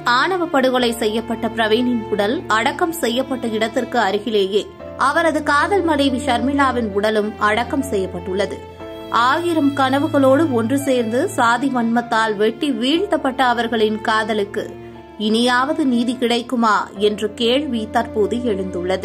ஆணவ படுகொலை செய்யப்பட்ட பிரவீனின் உடல் அடக்கம் செய்யப்பட்ட இடத்திற்கு அருகிலேயே அவரது காதல் மனைவி ஷர்மிளாவின் உடலும் அடக்கம் செய்யப்பட்டுள்ளது ஆயிரம் கனவுகளோடு ஒன்று சேர்ந்து சாதி வன்மத்தால் வெட்டி வீழ்த்தப்பட்ட அவர்களின் காதலுக்கு இனியாவது நீதி கிடைக்குமா என்ற கேள்வி தற்போது எழுந்துள்ளது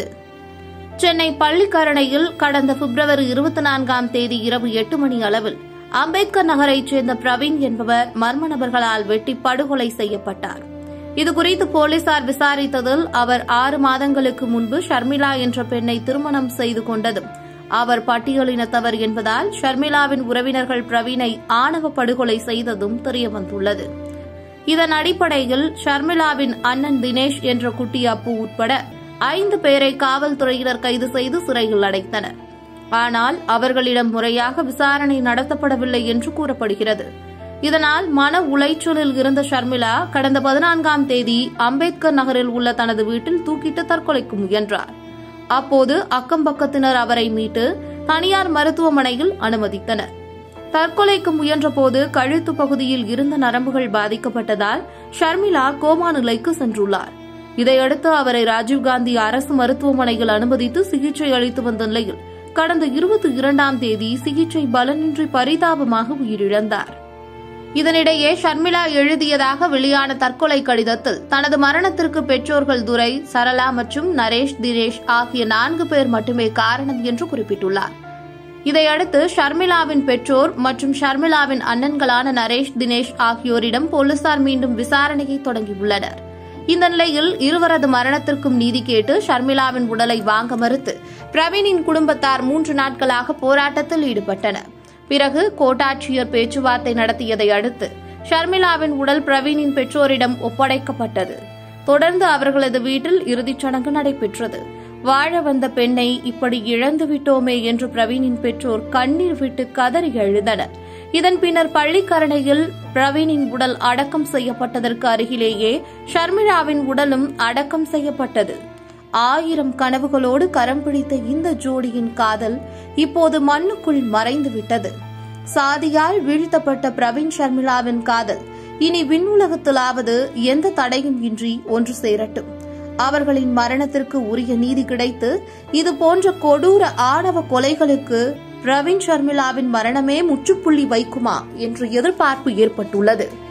சென்னை பள்ளிக்கரணையில் கடந்த பிப்ரவரி இருபத்தி நான்காம் தேதி இரவு எட்டு மணி அளவில் அம்பேத்கர் நகரைச் சேர்ந்த பிரவீன் என்பவர் மர்ம நபர்களால் வெட்டி படுகொலை செய்யப்பட்டார் இதுகுறித்து போலீசார் விசாரித்ததில் அவர் ஆறு மாதங்களுக்கு முன்பு ஷர்மிளா என்ற பெண்ணை திருமணம் செய்து கொண்டதும் அவர் பட்டியலினத்தவர் என்பதால் ஷர்மிளாவின் உறவினர்கள் பிரவீனை ஆணவ படுகொலை செய்ததும் தெரியவந்துள்ளது இதன் அடிப்படையில் ஷர்மிளாவின் அண்ணன் தினேஷ் என்ற குட்டி அப்பு உட்பட ஐந்து பேரை காவல்துறையினர் கைது செய்து சிறையில் அடைத்தனர் ஆனால் அவர்களிடம் முறையாக விசாரணை நடத்தப்படவில்லை என்று கூறப்படுகிறது இதனால் மன உளைச்சலில் இருந்த ஷர்மிளா கடந்த பதினான்காம் தேதி அம்பேத்கர் நகரில் உள்ள தனது வீட்டில் தூக்கிட்டு தற்கொலைக்கு முயன்றார் அப்போது அக்கம்பக்கத்தினர் அவரை மீட்டு தனியார் மருத்துவமனையில் அனுமதித்தனர் தற்கொலைக்கு முயன்றபோது கழுத்து பகுதியில் இருந்த நரம்புகள் பாதிக்கப்பட்டதால் ஷர்மிளா கோமா நிலைக்கு சென்றுள்ளார் இதையடுத்து அவரை ராஜீவ்காந்தி அரசு மருத்துவமனையில் அனுமதித்து சிகிச்சை அளித்து வந்த நிலையில் கடந்த இருபத்தி இரண்டாம் தேதி சிகிச்சை பலனின்றி பரிதாபமாக உயிரிழந்தார் இதனிடையே ஷர்மிளா எழுதியதாக வெளியான தற்கொலை கடிதத்தில் தனது மரணத்திற்கு பெற்றோர்கள் துரை சரளா மற்றும் நரேஷ் தினேஷ் ஆகிய நான்கு பேர் மட்டுமே காரணம் என்று குறிப்பிட்டுள்ளார் இதையடுத்து ஷர்மிளாவின் பெற்றோர் மற்றும் ஷர்மிளாவின் அண்ணன்களான நரேஷ் தினேஷ் ஆகியோரிடம் போலீசார் மீண்டும் விசாரணையை தொடங்கியுள்ளனர் இந்த நிலையில் இருவரது மரணத்திற்கும் நீதி கேட்டு ஷர்மிளாவின் உடலை வாங்க மறுத்து பிரவீனின் குடும்பத்தார் மூன்று நாட்களாக போராட்டத்தில் ஈடுபட்டனர் பிறகு கோட்டாட்சியர் பேச்சுவார்த்தை நடத்தியதை அடுத்து ஷர்மிளாவின் உடல் பிரவீனின் பெற்றோரிடம் ஒப்படைக்கப்பட்டது தொடர்ந்து அவர்களது வீட்டில் இறுதிச் சடங்கு நடைபெற்றது வாழ வந்த பெண்ணை இப்படி இழந்து விட்டோமே என்று பிரவீனின் பெற்றோர் கண்ணீர் விட்டு கதறி எழுந்தனர் இதன் பின்னர் பள்ளிக்கரணையில் பிரவீனின் உடல் அடக்கம் செய்யப்பட்டதற்கு அருகிலேயே ஷர்மிளாவின் உடலும் அடக்கம் செய்யப்பட்டது ஆயிரம் கனவுகளோடு கரம் பிடித்த இந்த ஜோடியின் காதல் இப்போது மண்ணுக்குள் மறைந்து விட்டது சாதியால் வீழ்த்தப்பட்ட பிரவீன் ஷர்மிளாவின் காதல் இனி விண்ணுலகத்திலாவது எந்த தடையும் இன்றி ஒன்று சேரட்டும் அவர்களின் மரணத்திற்கு உரிய நீதி கிடைத்து இது போன்ற கொடூர ஆணவ கொலைகளுக்கு பிரவீன் ஷர்மிளாவின் மரணமே முற்றுப்புள்ளி வைக்குமா என்ற எதிர்பார்ப்பு ஏற்பட்டுள்ளது